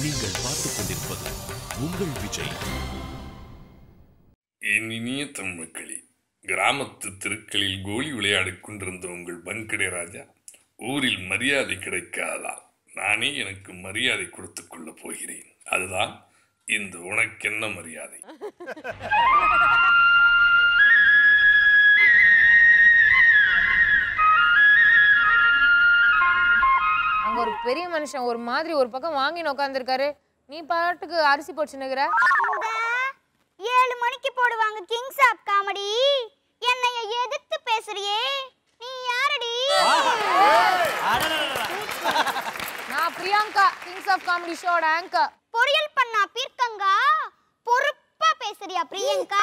நீங்கள் பார்த்துக் கொண்டிருப்பது உங்கள் விஜய் என் இனிய தமிழ்மக்களே கிராமத்து தெருக்களில் கோலி விளையாடிக் கொண்டிருந்த உங்கள் பன்கடை ராஜா ஊரில் மரியாதை கிடைக்காதா நானே எனக்கு மரியாதை கொடுத்துக் கொள்ளப் போகிறேன் அதுதான் இந்த உனக்கென்ன மரியாதை அங்க ஒரு பெரிய மனுஷன் ஒரு மாதிரி ஒரு பக்கம் வாங்கின்னு உட்காந்துருக்காரு நீ பாட்டுக்கு அரிசி போச்சுன்னுக்குற இந்த ஏழு மணிக்கு போடுவாங்க கிங்ஸ் ஆஃப் காமெடி என்னைய எதிர்த்து பேசுறியே நீ யாரடி நான் பிரியங்கா கிங்ஸ் ஆஃப் காமெடி ஷோட ஆங்கர் பொரியல் பண்ணா பீர்க்கங்கா பொறுப்பா பேசுறியா பிரியங்கா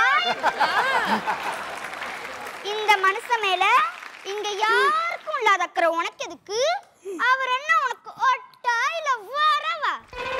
இந்த மனுஷன் மேல இங்க யாருக்கும் இல்லாத அக்கறை உனக்கு எதுக்கு அவர் என்ன உனக்கு ஒட்டா இல்ல வரவா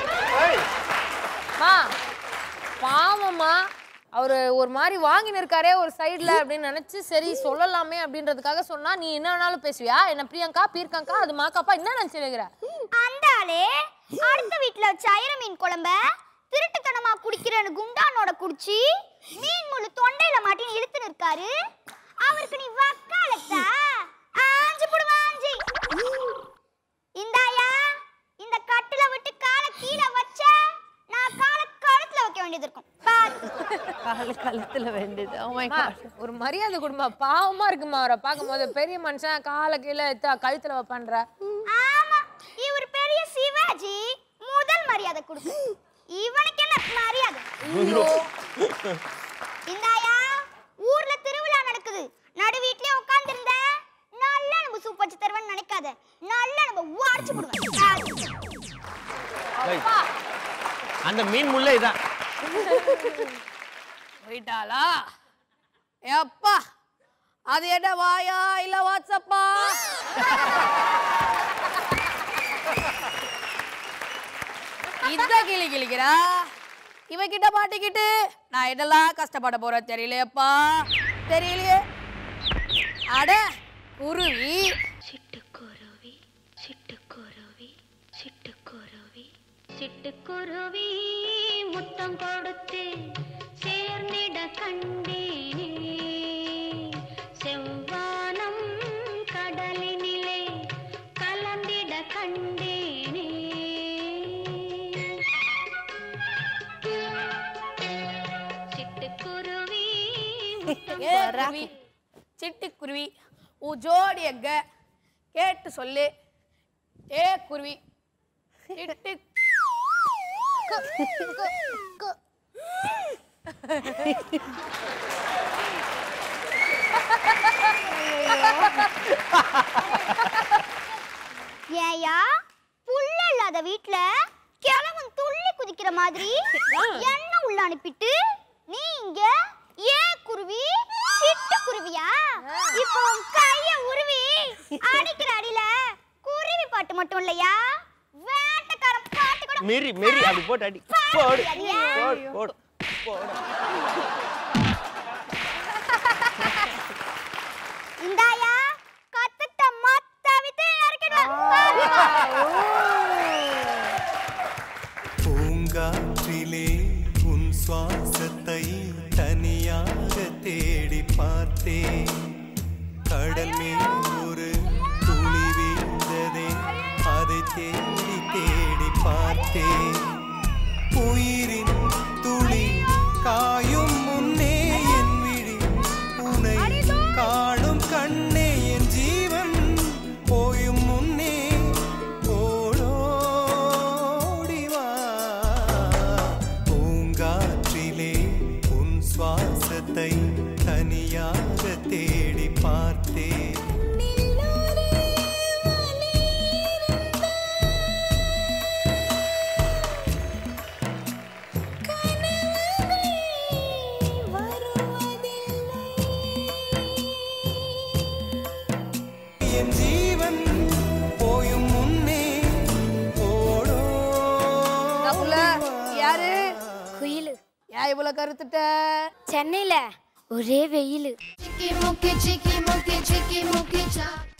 மா பாவம்மா அவரு ஒரு மாதிரி வாங்கின்னு இருக்காரே ஒரு சைடுல அப்படின்னு நினைச்சு சரி சொல்லலாமே அப்படின்றதுக்காக சொன்னா நீ என்ன வேணாலும் பேசுவியா என்ன பிரியங்கா பீர்க்கங்கா அது மாக்காப்பா என்ன நினைச்சுக்கிற அந்த ஆளே அடுத்த வீட்ல வச்ச ஐர மீன் குழம்ப திருட்டுத்தனமா குடிக்கிறேன்னு குண்டானோட குடிச்சு மீன் முள்ளு தொண்டையில மாட்டின்னு இழுத்து நிற்காரு அவருக்கு நீ வக்காலத்தா ஆஞ்சு புடுவா ஆஞ்சி இந்தாயா இந்த கட்டுல விட்டு காலை கீழே வச்ச நான் காலை கழுத்துல வைக்க வேண்டியது இருக்கும் பாத்து கால கழுத்துல வேண்டியது oh my அம்மா, god ஒரு மரியாதை கொடுமா பாவமா இருக்குமா அவரை பார்க்கும்போது பெரிய மனுஷன் காலை கீழே எடுத்து கழுத்துல வைப்பன்ற ஆமா இவர் பெரிய சிவாஜி முதல் மரியாதை கொடுக்கு இவனுக்கு என்ன மரியாதை இந்தாயா ஊர்ல திருவிழா நடக்குது நடு வீட்லயே உட்கார்ந்திருந்த நல்ல நம்ம சூப் வச்சு தருவேன்னு நினைக்காத நல்ல நம்ம உடச்சு போடுவேன் அந்த மீன் முள்ளே இதான் போயிட்டாளா எப்பா அது என்ன வாயா இல்ல வாட்ஸ்அப்பா இந்த கிளி கிளிக்கிறா இவகிட்ட மாட்டிக்கிட்டு நான் என்னெல்லாம் கஷ்டப்பட போறேன் தெரியலையப்பா தெரியலையே அட குருவி சிட்டுக்குருவி சிட்டுக்குருவி சிட்டுக்குருவி சிட்டுக்குருவி முத்தம் கொடுத்து சேர்ந்திட கண்டேனே செவ்வானம் கடலினிலே கலந்திட கண்டேனே சிட்டுக்குருவி ஏ குருவி சிட்டுக்குருவி உன் ஜோடி எங்க கேட்டு சொல்லு ஏ குருவி சிட்டு ஏயா புள்ள இல்லாத வீட்ல கிழவன் துள்ளி குதிக்கிற மாதிரி என்ன உள்ள அனுப்பிட்டு நீ இங்க ஏன் குருவி சிட்டு குருவியா இப்போ உன் கைய உருவி அடிக்கிற அடியில குருவி பாட்டு மட்டும் இல்லையா வேட்டக்காரன் பாட்டு கூட மெரி மெரி அப்படி போட்டு அடி போடு போடு போடு போடு இந்தாயா கத்துட்ட மத்த வித்து இறக்கிடுவேன் பூங்காற்றிலே உன் சுவாசத்தை தனியாக தேடி பார்த்தேன் கடல் மேல் ஒரு துளி வீழ்ந்ததே அதை தேடி தேடி பார்த்தேன் உயிரின் துளி காயும் முன்னே என் விழி உனை காணும் கண்ணே என் ஜீவன் போயும் முன்னே ஓடோடி வா பூங்காற்றிலே உன் சுவாசத்தை தனியாக தேடி பார்த்தேன் என் ஜீவன் போயும் முன்னே ஓடோ புள்ள யாரு குயிலு ஏன் இவ்வளவு கருத்துட்ட சென்னையில ஒரே வெயில் Chicky monkey, chicky monkey, chicky monkey, cha.